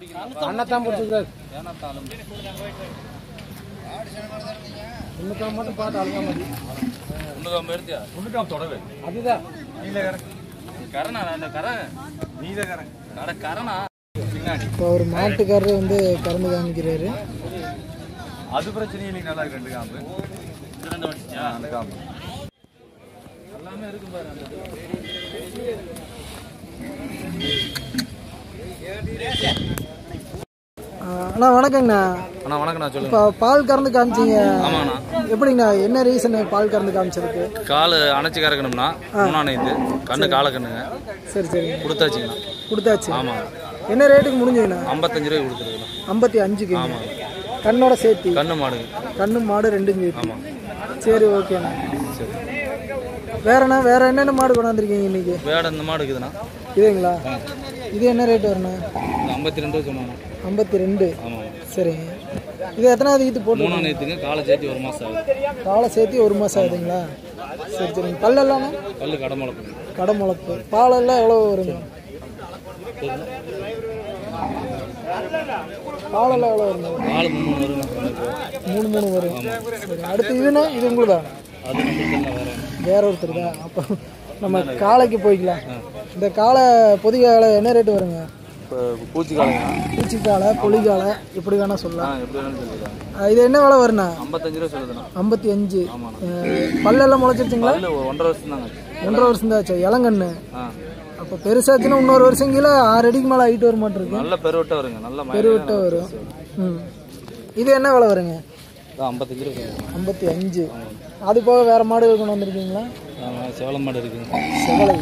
அண்ணத்தான் பிடிச்சிருக்காரு இன்னும் மட்டும் பார்த்து அழுக மாதிரி ஒண்ணுக்காம எடுத்தியா ஒண்ணுக்காம தொடவே அதுதான் கரணா அந்த கரண் நீத கரண் கட கரணா பின்னாடி இப்போ ஒரு மாட்டுக்காரர் வந்து கறந்து காமிக்கிறாரு அது பிரச்சனை இல்லைங்க நல்லா இருக்கு ரெண்டு காம்பு ரெண்டு வண்டியா அந்த காம்பு எல்லாமே இருக்கு பாரு அந்த இது. ஆ, அண்ணா வணக்கங்கண்ணா அண்ணா வணக்கண்ணா சொல்லுங்க இப்போ பால் கறந்து காமிச்சீங்க ஆமாண்ணா எப்படிங்கண்ணா என்ன ரீசன் பால் கறந்து காமிச்சதுக்கு கால் அணைச்சி கறக்கணும்னா மூணாம் நைத்து கண்ணு காலை கண்ணுங்க சரி சரி கொடுத்தாச்சுங்கண்ணா கொடுத்தாச்சு ஆமாங்க என்ன ரேட்டுக்கு முடிஞ்சுங்கண்ணா ஐம்பத்தஞ்சு ரூபாய் கொடுத்துருக்குண்ணா ஐம்பத்தி அஞ்சுக்கு ஆமாங்க கண்ணோட சேர்த்தி கண்ணு மாடுங்க கண்ணு மாடு ரெண்டும் சேர்த்தி ஆமாங்க சரி ஓகேண்ணா சரி வேறண்ணா வேற என்னென்ன மாடு கொண்டாந்துருக்கீங்க இன்னைக்கு வேட இந்த மாடு இருக்குதுண்ணா இதுங்களா இது என்ன ரேட் வருண்ணா ஐம்பத்தி ரெண்டு ரூபா சொன்னாங்க ஐம்பத்தி ரெண்டு ஆமாங்க சரிங்க இது எத்தனாவது ஈத்து போட்டு மூணாம் நேத்துங்க காலை சேர்த்து ஒரு மாசம் ஆகுது காலை சேர்த்து ஒரு மாதம் ஆகுதுங்களா சரி சரிங்க பல்லெல்லாம் கல்லு கடை முளைப்புங்க கடை முளைப்பு பாலெல்லாம் எவ்வளோ வருங்க பாலெல்லாம் எவ்வளோ வருங்க நாலு மூணு வருங்க மூணு மூணு வரும் சரி அடுத்து இதுனா இது உங்களுதா அது நம்மளுக்கு என்ன வேற வேற ஒருத்தர் தான் அப்போ நம்ம காளைக்கு போய்க்கலாம் இந்த காளை பொதி காளை என்ன ரேட்டு வருங்க இப்போ பூச்சி காலைங்க பூச்சி காளை பொலி காளை இப்படி வேணா சொல்லலாம் ஆ எப்படி வேணும்னு சொல்லிடுறாங்க அஹ் இது என்ன விலை வருண்ணா ஐம்பத்தஞ்சு ரூபா சொல்லுதுண்ணா ஐம்பத்தி அஞ்சு ஆமாண்ணா அஹ் பல்லெல்லாம் முளைச்சிருச்சுங்களா இல்லை ஒன்றரை வருஷம் தாங்க ஒன்றரை வருஷம் தான் ஆச்சு இளங்கண்ணு ஆ அப்போ பெருசாச்சுன்னா இன்னொரு வருஷம் கீழே ஆறு அடிக்கு மேலே ஹைட் வர மாட்டிருக்கு நல்ல பெருவட்டை வருங்க நல்ல பெருவிட்ட வரும் ம் இது என்ன விலை வருங்க ஐம்பத்தஞ்சு ரூபா சொல்லுங்க ஐம்பத்தி அஞ்சு அது போக வேற மாடுகள் கொண்டு வந்திருக்கீங்களா ஆமாம் செவல மாடு இருக்குங்க செவலை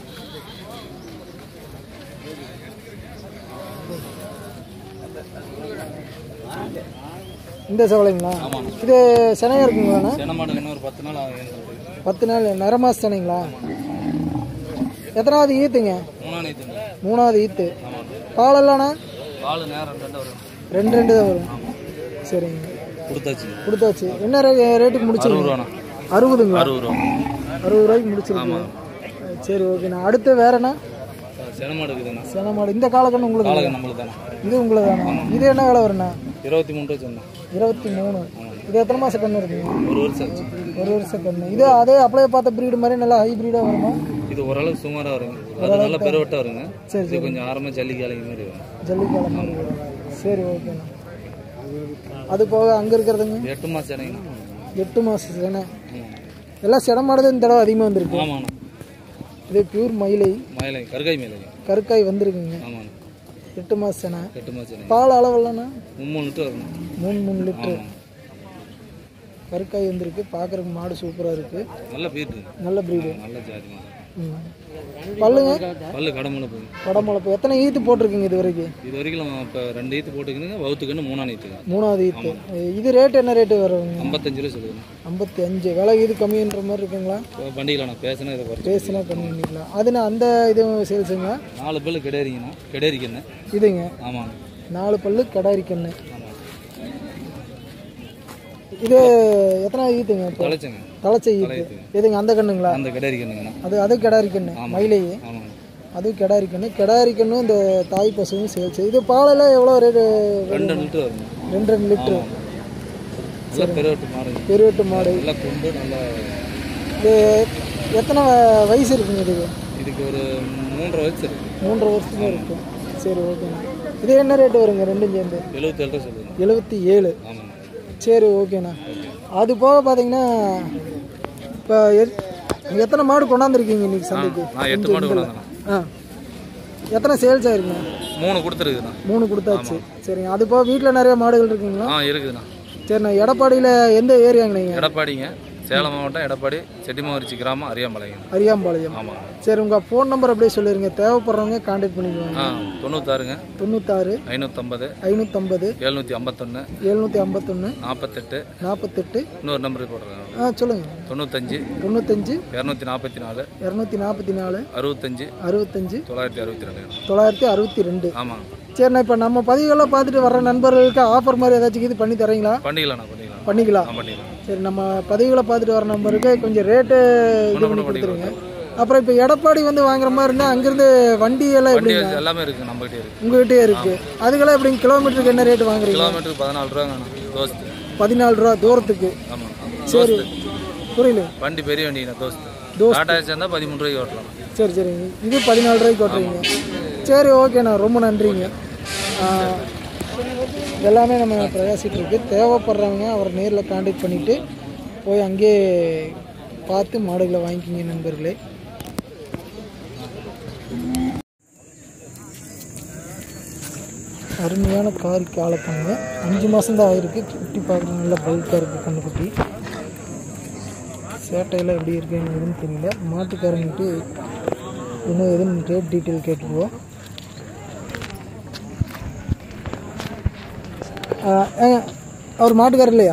இந்த செவலைங்களா ஆமாண்ணா இது செனையா இருக்குங்களாண்ணா சென மாடு இன்னும் ஒரு பத்து நாள் ஆகும் சொல்றீங்க பத்து நாள் நரமாச செனைங்களா எத்தனாவது ஈத்துங்க மூணாம் நேத்துங்க மூணாவது ஈத்து ஆமாண்ணா பாலெல்லாண்ணா காலு நேரம் ரெண்டு வரும் ரெண்டு ரெண்டு தான் வரும் சரிங்க கொடுத்தாச்சு கொடுத்தாச்சு என்ன ரே- ரேட்டுக்கு அறுபது முடிச்சிருங்க ரூபாண்ணா அறுபதுங்களா அறுபது ரூபா அறுபது ரூபாய்க்கு முடிச்சிருக்கீங்க சரி ஓகேண்ணா அடுத்து வேறண்ணா சென மாடு இருக்குதுண்ணா சென மாடு இந்த காலக்கண்ணு உங்களுக்கு காலக்கு நம்மளுக்கு தானே இது உங்களுக்கு இது என்ன விலை வருண்ணா இருபத்தி மூணு ரூபா சொன்னேன் இருபத்தி மூணு இது எத்தனை மாசம் கண்ணு இருக்குங்க ஒரு வருஷம் ஆச்சு ஒரு வருஷம் கண்ணு இது அதே அப்படியே பார்த்த பிரீடு மாதிரி நல்லா ஹை பிரீடாக வருமா இது ஓரளவுக்கு சுமாராக வருங்க அது நல்ல பெருவட்டா வருங்க சரி இது கொஞ்சம் ஆரம்ப ஜல்லி காலைக்கு மாதிரி வரும் ஜல்லிக்காலம் மாதிரி வரும் சரி ஓகேண்ணா அது போக அங்கே இருக்கிறதுங்க இது எட்டு மாதம் இணைங்கண்ணா எட்டு மாதம் சேனை எல்லாம் சிடமாடுது இந்த தடவை அதிகமாக வந்திருக்கு ஆமாண்ணா இது பியூர் மயிலை மயிலை கருகாய் மயிலை கருக்காய் வந்திருக்குங்க ஆமாண்ணா எட்டு மாதம் சேனை எட்டு மாதம் இணைங்க பால் அளவெல்லாம்ண்ணா மூணு லிட்டர் வரணும் மூணு மூணு லிட்டரு ஆமாம் கருக்காய் வந்திருக்கு பார்க்குறதுக்கு மாடு சூப்பராக இருக்குது நல்ல பீட்டு நல்ல பிரீடு நல்ல ஜாதி மாடு ம் பல்லுங்க பல்லு கடமுளை போகுது குடமுளப்பு எத்தனை ஈத்து போட்டிருக்கீங்க இது வரைக்கும் இது வரைக்கும் இப்போ ரெண்டு ஈத்து போட்டுக்கணுங்க வவுத்துக்கன்னு மூணாம் ஈத்துங்க மூணாவது ஈத்து இது ரேட் என்ன ரேட்டு வருங்க ஐம்பத்தஞ்சு ரூபா சொல்லுங்க ஐம்பத்தி அஞ்சு விலை இது கம்மின்ற மாதிரி இருக்குங்களா வண்டியில் நான் பேசினா இதை குறைச்சி பேசினா கம்மி பண்ணிக்கலாம் அதுனா அந்த இதுவும் சேல்ஸுங்க நாலு பல்லு கிடையாதுங்கண்ணா கிடையாதுக்கண்ணே இதுங்க ஆமாங்க நாலு பல்லு கடாரி கண்ணு ஆமாம் இது எத்தனாவது ஈத்துங்க இப்போ தொலைச்சங்க தலைச்ச ஈத்து இதுங்க அந்த கண்ணுங்களா அந்த கிடையாதுக்கண்ணுங்கண்ணா அது அது கடாரி கண்ணு மயிலையே ஆமாங்க அதுவும் கெடாரி கண்ணு கெடாரி கண்ணும் இந்த தாய் பசுவும் சேல்ஸ் இது பாலெல்லாம் எவ்வளோ ரேட்டு ரெண்டு லிட்டர் வருங்க ரெண்டு ரெண்டு லிட்டரு நல்லா பெருவட்டு மாடுங்க பெருவெட்டு மாடு நல்லா கொண்டு நல்லா இது எத்தனை வ- வயசு இருக்குங்க இதுக்கு இதுக்கு ஒரு மூன்றரை வயசு இருக்கு மூன்றரை வருஷத்துக்கு இருக்கும் சரி ஓகேண்ணா இது என்ன ரேட்டு வருங்க ரெண்டும் சேர்ந்து எழுபத்தேழு ரூபா சொல்லுங்க எழுபத்தி ஏழு ஆமாங்க சரி ஓகேண்ணா அது போக பார்த்தீங்கன்னா இப்போ எத்தனை மாடு கொண்டாந்துருக்கீங்க இன்னைக்கு சந்தைக்கு நான் எட்டு மாடு கொண்டாந்தேன் ஆ எத்தனை சேல்ஸ் ஆயிருக்குண்ணா மூணு கொடுத்துருக்குண்ணா மூணு கொடுத்தாச்சு சரிங்க அது போக வீட்டில் நிறைய மாடுகள் இருக்குங்களா ஆ இருக்குதுண்ணா சரிண்ணா எடப்பாடியில் எந்த ஏரியாங்க நீங்கள் எடப்பாடிங்க சேலம் மாவட்டம் எடப்பாடி செட்டிமாவரிச்சி கிராமம் அரியாம்பாளையம் அரியாம்பாளையம் ஆமாங்க சரி உங்கள் ஃபோன் நம்பர் அப்படியே சொல்லிடுங்க தேவைப்படுறவங்க காண்டாக்ட் பண்ணிக்குவாங்க ஆ தொண்ணூத்தாறுங்க தொண்ணூத்தாறு ஐநூற்றம்பது ஐநூற்றம்பது எழுநூற்றி ஐம்பத்தொன்று எழுநூற்றி ஐம்பத்தொன்று நாற்பத்தெட்டு நாற்பத்தெட்டு இன்னொரு நம்பர் போடுறேன் ஆ சொல்லுங்கள் தொண்ணூத்தஞ்சு தொண்ணூத்தஞ்சு இரநூத்தி நாற்பத்தி நாலு இரநூத்தி நாற்பத்தி நாலு அறுபத்தஞ்சு அறுபத்தஞ்சு தொள்ளாயிரத்தி அறுபத்தி ரெண்டு தொள்ளாயிரத்தி அறுபத்தி ரெண்டு ஆமாங்க சரிண்ணா இப்போ நம்ம பதிவுகள்லாம் பார்த்துட்டு வர்ற நண்பர்களுக்கு ஆஃபர் மாதிரி ஏதாச்சும் இது பண்ணி தரீங்களா பண்ணிக்கலாம்ண்ணா பண்ணிக்கலாம் பண்ணிக்கலாம் ஆ பண்ணிக்கலாம் சரி நம்ம பதிவுகளை பார்த்துட்டு வர நம்பருக்கு கொஞ்சம் ரேட்டு இது பண்ணி கொடுத்துருங்க அப்புறம் இப்போ எடப்பாடி வந்து வாங்குற மாதிரி இருந்தால் அங்கேருந்து வண்டி எல்லாம் வண்டி எப்படி எல்லாமே இருக்கு நம்மகிட்டே இருக்கு உங்ககிட்டயே இருக்கு அதுக்கெல்லாம் எப்படிங்க கிலோமீட்டருக்கு என்ன ரேட் வாங்குறீங்க கிலோமீட்டருக்கு பதினாலு ரூபா வேணும் தோஸ்து பதினாலு ரூபா தூரத்துக்கு ஆமாம் சரி புரியல வண்டி பெரிய வண்டிங்கண்ணா தோஸ்து தோஸ்து. டாடா சேர்ந்தா பதிமூணு ரூபாய்க்கு ஓட்டலாம் சரி சரிங்க இது பதினாலு ரூபாய்க்கு ஓட்டுறீங்க சரி ஓகேண்ணா ரொம்ப நன்றிங்க ஆ, எல்லாமே நம்ம பிரகாசிட்டு இருக்கு தேவைப்படுறவங்க அவர் நேரில் காண்டாக்ட் பண்ணிவிட்டு போய் அங்கேயே பார்த்து மாடுகளை வாங்கிக்கிங்க நண்பர்களே அருமையான காரி காலக்கண்ணு அஞ்சு மாதம் தான் ஆயிருக்கு குட்டி பார்க்குற நல்ல பல்காக இருக்குது கண்ணுக்குட்டி சேட்டையெல்லாம் எப்படி இருக்குன்னு எதுவும் தெரியல மாட்டுக்காரங்கிட்டு இன்னும் எதுவும் ரேட் டீட்டெயில் கேட்டுக்குவோம் ஆ, ஏங்க, அவர் மாட்டுக்காரர் இல்லையா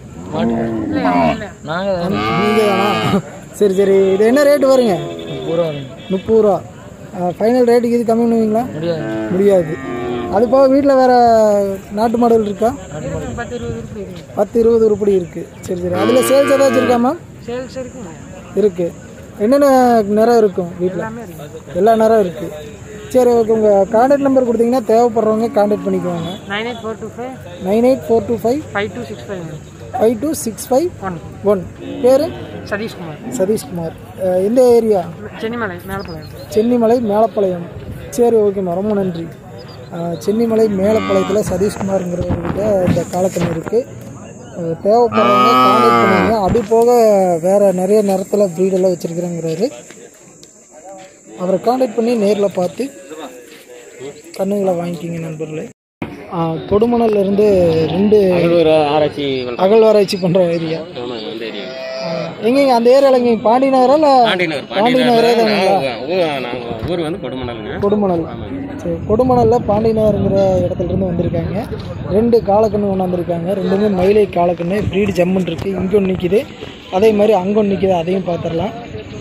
நாங்கள் நீங்கள் தானா சரி சரி இது என்ன ரேட் வருங்க பூரா முப்பது ரூபா ஃபைனல் ரேட்டுக்கு இது கம்மி பண்ணுவீங்களா முடியாது முடியாது அது போக வீட்டில் வேற நாட்டு மாடுகள் இருக்கா பத்து இருபது உருப்படி இருக்கு சரி சரி அதில் சேல்ஸ் ஏதாச்சும் இருக்காமா சேல்ஸ் இருக்கு இருக்கு என்னென்ன நிறம் இருக்கும் வீட்டில் எல்லா நிறம் இருக்கு சரி ஓகே உங்கள் கான்டாக்ட் நம்பர் கொடுத்தீங்கன்னா தேவைப்படுறவங்க கான்டாக்ட் பண்ணிக்குவாங்க nine eight four two five nine eight four two five five two six five five two six five one one பேர் சதீஷ்குமார் சதீஷ்குமார் அஹ் எந்த ஏரியா சென்னிமலை மேலப்பாளையம் சென்னிமலை மேலப்பாளையம் சரி ஓகேம்மா ரொம்ப நன்றி அஹ் சென்னிமலை மேலப்பாளையத்தில் சதீஷ்குமாருங்கிறவர்கிட்ட இந்த காலக்கண் இருக்குது தேவைப்படுறவங்க கான்டாக்ட் பண்ணுங்க அது போக வேறு நிறைய நேரத்தில் ப்ரீடெல்லாம் வச்சுருக்கிறேங்கிறாரு அவரை கான்டாக்ட் பண்ணி நேரில் பார்த்து கண்ணுங்களை வாங்கிக்கிங்க நண்பர்களே அஹ் கொடுமணல்ல இருந்து ரெண்டு ஒரு ஆராய்ச்சி அகழ்வாராய்ச்சி பண்ணுற ஏரியா ஆமாம் அந்த ஏரியா எங்கேங்க அந்த ஏரியாவில் எங்கே பாண்டி நகரா இல்லை பாண்டிநகர் பாண்டி நகரே தானுங்களா பாண்டிநகர் நாங்கள் ஊர் வந்து கொடுமணலுங்க கொடுமணல் சரி கொடுமணலில் பாண்டிநகருங்கிற இடத்துல இருந்து வந்திருக்காங்க ரெண்டு காலக்கண்ணு கொண்டாந்துருக்காங்க ரெண்டுமே மயிலை காலக்கண்ணு ப்ரீடு ஜம்முன் இருக்குது இங்கே ஒன்று நிற்கிது அதே மாதிரி அங்கே ஒன்று நிற்கிது அதையும் பார்த்துடலாம்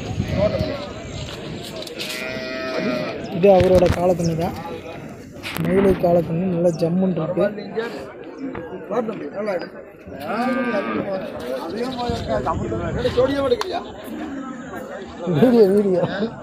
இது அவரோட காலக்கண்ணு தான் மயிலை காலக்கண்ணு நல்லா ஜம்முன் இருக்கு வீடியோ வீடியோ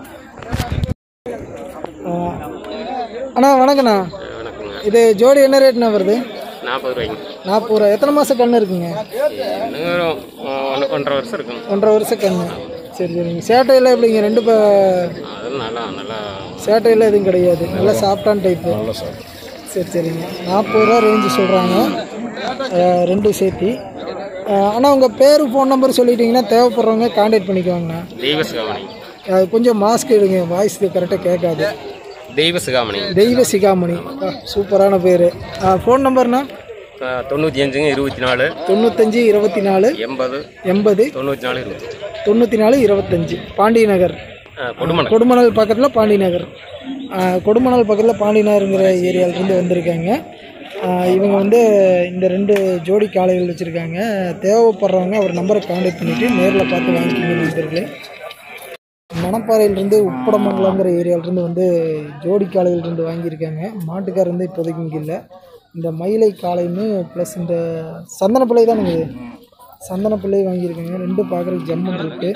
அண்ணா வணக்கண்ணா வணக்கங்க இது ஜோடி என்ன ரேட்ண்ணா வருது நாற்பது ரூபாய்ங்க நாற்பது ரூபா எத்தனை மாதம் கண்ணு இருக்குங்க இன்னும் ஒரு ஒன்று ஒன்றரை வருஷம் இருக்கும் ஒன்றரை வருஷம் கண்ணு சரி சரிங்க சேட்டையெல்லாம் எப்படிங்க ரெண்டு ப அதெல்லாம் நல்லா நல்லா சேட்டையெல்லாம் எதுவும் கிடையாது நல்லா சாஃப்டான டைப்பு சரி சரிங்க நாற்பது ரூபா ரேஞ்சு சொல்கிறாங்க ரெண்டும் சேர்த்தி ஆனால் உங்கள் பேர் ஃபோன் நம்பர் சொல்லிட்டீங்கன்னா தேவைப்படுறவங்க காண்டாக்ட் பண்ணிக்குவாங்கண்ணா தெய்வ சிகாமணி அது கொஞ்சம் மாஸ்க் எடுங்க வாய்ஸ் கரெக்டாக கேட்காது தெய்வ சிகாமணி தெய்வ சிகாமணி ஆ, சூப்பரான பேர் ஃபோன் நம்பர்னா தொண்ணூற்றி அஞ்சுங்க இருபத்தி நாலு தொண்ணூத்தஞ்சு இருபத்தி நாலு எண்பது எண்பது தொண்ணூற்றி நாலு இருபது தொண்ணூற்றி நாலு இருபத்தஞ்சு பாண்டி நகர் கொடுமணல் கொடுமணல் பக்கத்தில் பாண்டி நகர் ஆ, கொடுமணல் பக்கத்தில் பாண்டி நகருங்கிற ஏரியாவிலேருந்து வந்திருக்காங்க ஆ, இவங்க வந்து இந்த ரெண்டு ஜோடி காளைகள் வச்சுருக்காங்க தேவைப்படுறவங்க அவர் நம்பரை காண்டாக்ட் பண்ணிவிட்டு நேரில் பார்த்து வாங்கிக்கிங்க நண்பர்களே மணப்பாறையிலிருந்து உப்படமங்கலங்கிற ஏரியாவிலேருந்து வந்து ஜோடி காளைகள் ரெண்டு வாங்கியிருக்காங்க மாட்டுக்கார் வந்து இப்போதைக்கு இங்கே இல்லை இந்த மயிலை காளைன்னு ப்ளஸ் இந்த சந்தன பிள்ளை தான் இது சந்தன பிள்ளை வாங்கியிருக்காங்க ரெண்டும் பார்க்குறதுக்கு ஜம்முன் இருக்குது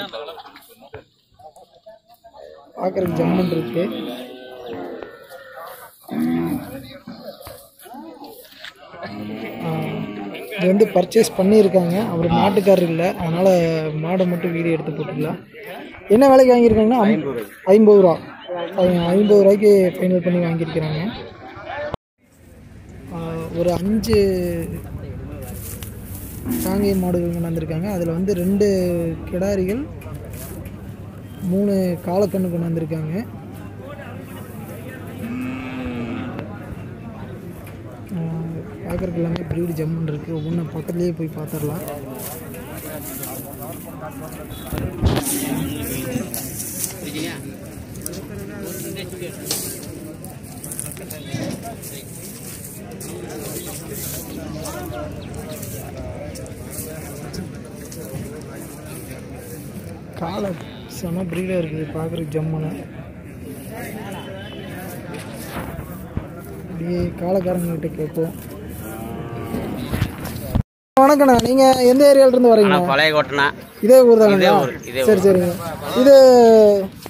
பார்க்குறதுக்கு ஜம்முன் இருக்கு ஆஹ் இது வந்து பர்ச்சேஸ் பண்ணியிருக்காங்க அவர் மாட்டுக்காரர் இல்லை அதனால் மாடை மட்டும் வீடியோ எடுத்து போட்டுக்கலாம் என்ன விலைக்கு வாங்கியிருக்காங்கன்னா ஐம்- ஐம்பது ரூபா ஐ- ஐம்பது ரூபாய்க்கு ஃபைனல் பண்ணி வாங்கியிருக்கிறாங்க ஆஹ் ஒரு அஞ்சு காங்கேய மாடுகள் கொண்டாந்துருக்காங்க அதில் வந்து ரெண்டு கிடாரிகள் மூணு காலக்கண்ணு கொண்டு வந்திருக்காங்க பார்க்குறக்கு எல்லாமே ப்ரீடு ஜம்முன் இருக்குது ஒவ்வொன்றும் பக்கத்துலேயே போய் பார்த்துடலாம் காலை செம ப்ரீடாக இருக்குது பார்க்குறக்கு ஜம்முன்னு அப்படியே காலக்காரங்ககிட்ட கேட்போம் வணக்கண்ணா நீங்கள் எந்த ஏரியால இருந்து வரீங்க பழைய கோட்டனா இதே ஊர் தானுங்களா ஊர், இதே சரி சரிங்க இது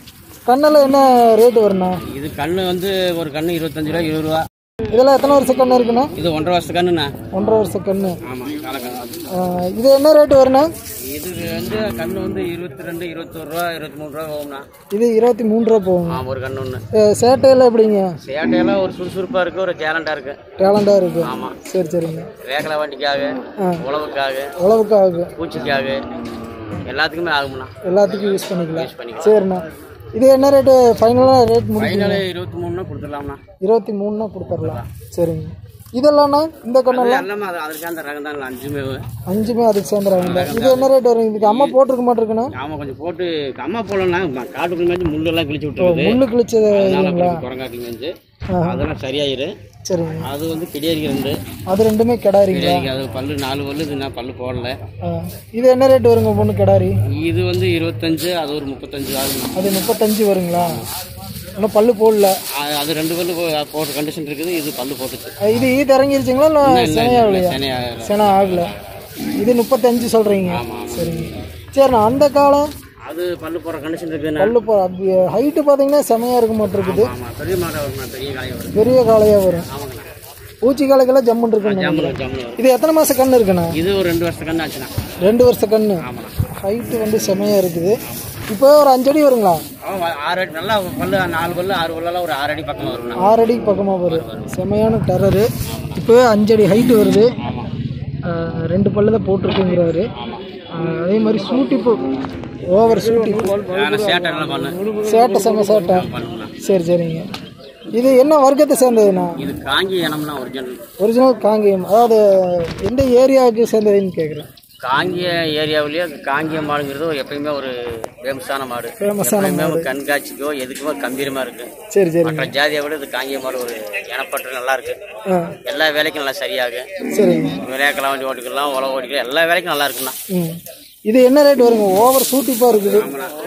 கண்ணில் என்ன ரேட்டு வருண்ணா இது கண்ணு வந்து ஒரு கண்ணு இருபத்தஞ்சு ரூபா இருபது ரூபா இதெல்லாம் எத்தனை வருஷம் கண்ணு இருக்குண்ணா இது ஒன்றரை வருஷத்து கண்ணுண்ணா ஒன்றரை வருஷம் கண்ணு ஆமாம் காலக்கண்ணு ஆ, இது என்ன ரேட்டு வருண்ணா இது வந்து கண்ணு வந்து இருபத்தி ரெண்டு இருபத்தோரு ரூபா இருபத்தி மூணு ரூபா போகும்ண்ணா இது இருபத்தி மூணு ரூபா போகும் ஆமாம் ஒரு கண்ணு ஒன்று ஆ, சேட்டையெல்லாம் எப்படிங்க சேட்டையெல்லாம் ஒரு சுறுசுறுப்பாக இருக்குது ஒரு டேலண்டாக இருக்குது டேலண்டாக இருக்கு ஆமாம் சரி சரிங்க வேகலை வண்டிக்காக ஆ. உழவுக்காக உழவுக்கு ஆகும் பூச்சிக்காக எல்லாத்துக்குமே ஆகும்ண்ணா எல்லாத்துக்கும் யூஸ் பண்ணிக்கலாம் யூஸ் பண்ணிக்கலாம் சரிண்ணா இது என்ன ரேட்டு ஃபைனலாக ரேட் முடியும் ஃபைனல் இருபத்தி மூணுனா கொடுத்துடலாம்ண்ணா இருபத்தி மூணுனா கொடுத்துடலாம் சரிங்க இதெல்லாம்ண்ணா இந்த கண்ணெல்லாம் எல்லாமே அது அதுக்கு அந்த ரகம் தான் அஞ்சுமே அஞ்சுமே அதுக்கு சேர்ந்துறாங்க இது என்ன ரேட் வரும் இதுக்கு அம்மா போட்டிருக்க மாட்டிருக்குண்ணா ஆமாம் கொஞ்சம் போட்டு அம்மா போடலன்னா காட்டுக்குள்ள மேய்ச்சி முள்ளெல்லாம் கிழிச்சு விட்டுருக்குது முள்ளு கிழிச்சது அதனால இல்லைங்களா கொஞ்சம் குரங்காட்டி மேய்ச்சி ஆஹா. அதெல்லாம் சரியாயிரு சரிங்க அது வந்து கிடையாது ரெண்டு அது ரெண்டுமே கிடாரிங்களா கிடையாது அது பல்லு நாலு பல்லு இது நான் பல்லு போடல ஆ. இது என்ன ரேட் வருங்க பொண்ணு கிடாரி இது வந்து இருபத்தஞ்சு அது ஒரு முப்பத்தஞ்சு ஆகுது அது முப்பத்தஞ்சு வருங்களா இன்னும் பல்லு போடல அது- அது ரெண்டு பல்லு போ- போட்ட கண்டிஷன் இருக்குது இது பல்லு போட்டுச்சு அஹ் இது ஈத் இறங்கிருச்சுங்களா இல்லை சினையாகலையா சென்னையாக சினை ஆகல இது முப்பத்தஞ்சு சொல்கிறீங்க சரிங்க சரிண்ணா அந்த காலம் அது பல்லு போடுற கண்டிஷன் இருக்குதுண்ணா பல்லு போ ஹைட்டு பார்த்தீங்கன்னா செமையாக இருக்க மாட்டிருக்குது ஆமாம் பெரிய மாட்டை வரும்ண்ணா பெரிய காலை வரும் பெரிய காளையாக வரும் ஆமாங்கண்ணா பூச்சி காலைக்கெல்லாம் ஜம்முன் இருக்குன்னு ஜாமுன் ஜாமுன் வரும் இது எத்தனை மாதம் கண்ணு இருக்குண்ணா இது ஒரு ரெண்டு வருஷம் கண்ணு ஆச்சுண்ணா ரெண்டு வருஷம் கண்ணு ஆமாண்ணா ஹைட்டு வந்து செமையாக இருக்குது இப்போ ஒரு அஞ்சடி வருங்களா ஆ, ஆறு அடி நல்லா பல்லு நாலு பல்லு ஆறு பல்லெல்லாம் ஒரு ஆறு அடி பக்கம் வரும்ண்ணா ஆறு அடிக்கு பக்கமாக வரும் செமையான டெரரு இப்போவே அஞ்சடி ஹைட்டு வருது ஆமாம் ஆஹ் ரெண்டு பல்லு தான் போட்டிருக்குங்கிறாரு ஆஹ் அதே மாதிரி சூட்டிப்பு ஓவர் சூட்டிப்பு ஆனால் சேட்டை எல்லாம் பண்ணு சேட்டை செம சேட்டை பண்ணுங்கண்ணா சரி சரிங்க இது என்ன வர்க்கத்தை சேர்ந்ததுண்ணா இது காங்கி இனம்னா ஒரிஜினல் ஒரிஜினல் காங்கேயம் அதாவது எந்த ஏரியாவுக்கு சேர்ந்ததுன்னு கேட்குறேன் காங்கிய ஏரியாவிலேயே காங்கிய மாடுங்கிறது ஒரு எப்பயுமே ஒரு ஃபேமஸான மாடு ஃபேமஸான எப்பயுமே ஒரு கண்காட்சிக்கோ எதுக்குமே கம்பீரமா இருக்கு சரி சரி மற்ற ஜாதியை விட இது காங்கிய மாடு ஒரு இனப்பற்று நல்லா இருக்கு ஆ எல்லா வேலைக்கும் நல்லா சரியாகு சரிங்க விளையாக்கலாம் வண்டி ஓட்டிக்கலாம் உழவு ஓட்டிக்கலாம் எல்லா வேலைக்கும் நல்லா இருக்குண்ணா ம் இது என்ன ரேட் வருங்க ஓவர் சூட்டிப்பாக இருக்குது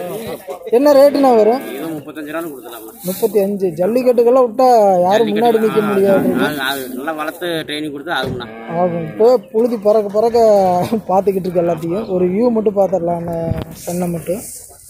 என்ன ரேட்டுண்ணா வரும் இது முப்பத்தஞ்சு ரூபா கொடுத்துலாம்ண்ணா முப்பத்தி அஞ்சு ஜல்லிக்கட்டுக்கெல்லாம் விட்டா யாரும் முன்னாடி நிற்க முடியாது அது- அது நல்லா வளர்த்து ட்ரைனிங் கொடுத்து ஆகும்ண்ணா ஆகும் இப்போ புழுதி பறக்க பறக்க பார்த்துக்கிட்டு இருக்கு எல்லாத்தையும் ஒரு வியூ மட்டும் பார்த்துடலாம் அந்த கண்ணை மட்டும்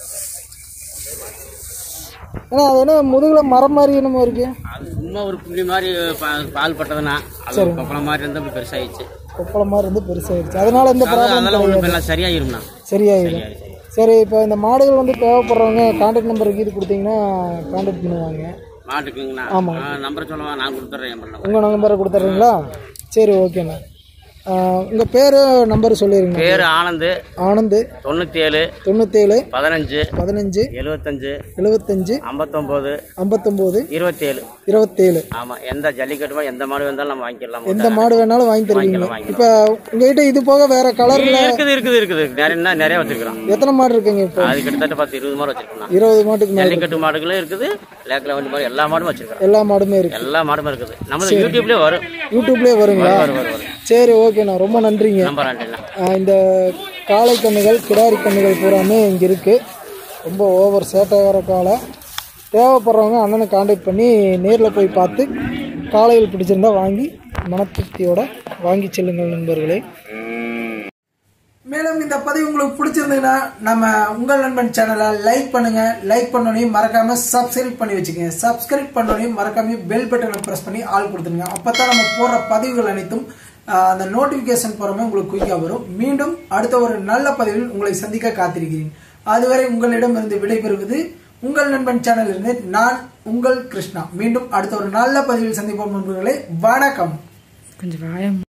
ஏன்னா அது என்ன முதுகில் மரம் மாதிரி என்னமோ இருக்கு அது சும்மா ஒரு புள்ளி மாதிரி பா- பால் பட்டதுன்னா அது கொப்பளம் மாதிரி இருந்தால் அப்படி பெருசாயிடுச்சு கொப்பளம் மாதிரி இருந்து பெருசாகிடுச்சு அதனால எந்த அது ப்ராப்ளம் அதெல்லாம் ஒன்றும் எல்லாம் சரியாயிரும்ண்ணா சரியாயிடும் சரி இப்போ இந்த மாடுகள் வந்து தேவைப்படுறவங்க கான்டாக்ட் நம்பருக்கு இது கொடுத்தீங்கன்னா கான்டாக்ட் பண்ணுவாங்க மாட்டுக்குங்கண்ணா நம்பர் சொல்லவா நான் கொடுத்துட்றேன் என் பண்ண உங்கள் நம்பரை கொடுத்துட்றீங்களா சரி ஓகேண்ணா உங்கள் பேர் நம்பர் சொல்லிடுங்க பேர் ஆனந்த் ஆனந்த் தொண்ணூற்றி ஏழு தொண்ணூற்றேழு பதினஞ்சு பதினஞ்சு எழுபத்தஞ்சு எழுபத்தஞ்சு ஐம்பத்தொம்போது ஐம்பத்தொம்போது இருபத்தேழு இருபத்தேழு ஆமாம் எந்த ஜல்லிக்கட்டுமோ எந்த மாடு வந்தாலும் நம்ம வாங்கிக்கலாம் எந்த மாடு வேணாலும் வாங்கி தருவீங்க வாங்கிக்கலாம். இப்போ உங்ககிட்ட இது போக வேற கலர்ல இருக்குது இருக்குது இருக்குது நிறைய இன்னும் நிறைய வச்சிருக்கிறோம் எத்தனை மாடு இருக்குங்க இப்போ அது கிட்டத்தட்ட பத்து இருபது மாடு வச்சிருக்கோம் இருபது மாட்டுக்கு மேல ஜல்லிக்கட்டு மாடுகளும் இருக்குது லேக்கில் வண்டி மாடு எல்லா மாடும் வச்சிருக்கிறோம் எல்லா மாடுமே இருக்கு எல்லா மாடுமே இருக்குது நம்ம யூடியூப்லேயே வரும் யூடியூப்லேயே வருங்களா வரும் வரும் வரும் சரி ஓகேண்ணா ரொம்ப நன்றிங்க நம்பர் ஆண்டிலாம் ஆஹ் இந்த காளை கண்ணுகள் கிடாரி கண்ணுகள் பூராமே இங்கே இருக்கு ரொம்ப ஓவர் சேட்டையான காளை தேவைப்படுறவங்க அண்ணனை காண்டாக்ட் பண்ணி நேரில் போய் பார்த்து காளைகள் பிடிச்சிருந்தா வாங்கி மனத்திருப்தியோட வாங்கி செல்லுங்கள் நண்பர்களே மேலும் இந்த பதிவு உங்களுக்கு பிடிச்சிருந்ததுன்னா நம்ம உங்கள் நண்பன் சேனலை லைக் பண்ணுங்க லைக் பண்ணோனையும் மறக்காம சப்ஸ்கிரைப் பண்ணி வச்சுக்கோங்க சப்ஸ்கிரைப் பண்ணோனையும் மறக்காம பெல் பட்டனை பிரஸ் பண்ணி ஆல் கொடுத்துருங்க அப்பதான் நம்ம போடுற பதிவுகள் அனைத்தும் ஆஹ், அந்த நோட்டிபிகேஷன் போறமே உங்களுக்கு குயிக்கா வரும் மீண்டும் அடுத்த ஒரு நல்ல பதிவில் உங்களை சந்திக்க காத்திருக்கிறேன் அதுவரை உங்களிடம் இருந்து விடைபெறுவது உங்கள் நண்பன் சேனல் இருந்து நான் உங்கள் கிருஷ்ணா மீண்டும் அடுத்த ஒரு நல்ல பதிவில் சந்திப்போம் நண்பர்களே வணக்கம் கொஞ்சம் வாயம்